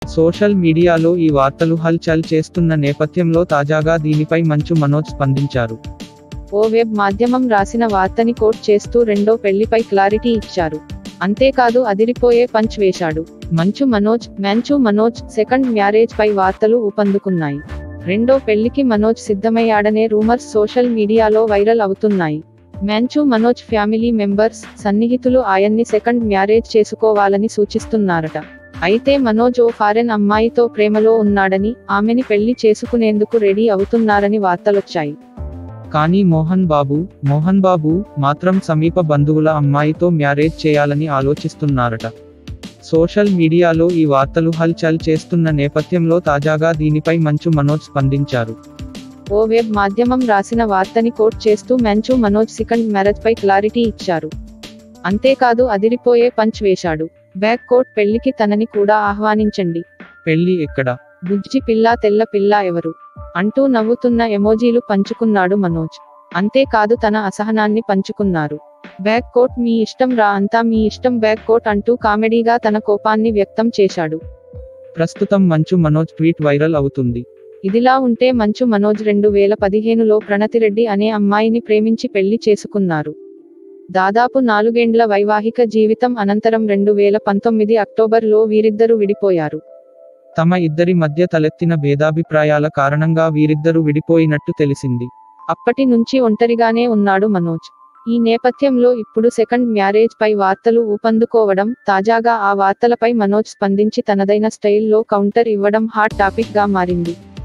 social మీడియాలో ఈ వార్తలు హల్చల్ చేస్తున్న నేపథ్యంలో తాజాగా దీనిపై మంచు మనోజ్ స్పందించారు ఓ వెబ్ మాధ్యమం రాసిన వార్తని కోట్ చేస్తూ రెండో పెళ్లిపై క్లారిటీ ఇచ్చారు అంతేకాదు అదిరిపోయే పంచ్ వేశాడు మంచు మనోజ్ మంచు మనోజ్ సెకండ్ మ్యారేజ్ పై వార్తలు ఊపందుకున్నాయి రెండో పెళ్లికి మనోజ్ సిద్ధమయ్యాడనే రూమర్స్ సోషల్ మీడియాలో వైరల్ అవుతున్నాయి మంచు మనోజ్ ఫ్యామిలీ మెంబర్స్ సన్నిహితులు ఆయన్ని సెకండ్ మ్యారేజ్ చేసుకోవాలని సూచిస్తున్నారట అయితే మనోజ్ ఓ ఫారెన్ అమ్మాయితో ప్రేమలో ఉన్నాడని ఆమెని పెళ్లి చేసుకునేందుకు రెడీ అవుతున్నారని వార్తలొచ్చాయి కానీ మోహన్ బాబు మోహన్ బాబు మాత్రం సమీప బంధువుల అమ్మాయితో మ్యారేజ్ చేయాలని ఆలోచిస్తున్నారట సోషల్ మీడియాలో ఈ వార్తలు హల్చల్ చేస్తున్న నేపథ్యంలో తాజాగా దీనిపై మంచు మనోజ్ స్పందించారు ఓ వెబ్ మాధ్యమం రాసిన వార్తని కోట్ చేస్తూ మంచు మనోజ్ సెకండ్ మ్యారేజ్ పై క్లారిటీ ఇచ్చారు అంతేకాదు అదిరిపోయే పంచ్ వేశాడు బ్యాక్ కోట్ పెళ్లికి తనని కూడా ఆహ్వానించండి పెళ్లి ఎక్కడ బుజ్జి పిల్ల తెల్ల పిల్ల ఎవరు అంటూ నవ్వుతున్న ఎమోజీలు పంచుకున్నాడు మనోజ్ అంతేకాదు తన అసహనాన్ని పంచుకున్నారు బ్యాక్ కోట్ మీ ఇష్టం రా అంతా మీ ఇష్టం బ్యాక్ కోట్ అంటూ కామెడీగా తన కోపాన్ని వ్యక్తం చేశాడు ప్రస్తుతం మంచు మనోజ్ ట్వీట్ వైరల్ అవుతుంది ఇదిలా ఉంటే మంచు మనోజ్ రెండు వేల పదిహేనులో ప్రణతిరెడ్డి అనే అమ్మాయిని ప్రేమించి పెళ్లి చేసుకున్నారు దాదాపు నాలుగేండ్ల వైవాహిక జీవితం అనంతరం రెండు వేల పంతొమ్మిది అక్టోబర్లో వీరిద్దరూ విడిపోయారు తమ ఇద్దరి మధ్య తలెత్తిన భేదాభిప్రాయాల కారణంగా వీరిద్దరూ విడిపోయినట్టు తెలిసింది అప్పటి నుంచి ఒంటరిగానే ఉన్నాడు మనోజ్ ఈ నేపథ్యంలో ఇప్పుడు సెకండ్ మ్యారేజ్ పై వార్తలు ఊపందుకోవడం తాజాగా ఆ వార్తలపై మనోజ్ స్పందించి తనదైన స్టైల్లో కౌంటర్ ఇవ్వడం హాట్ టాపిక్ గా మారింది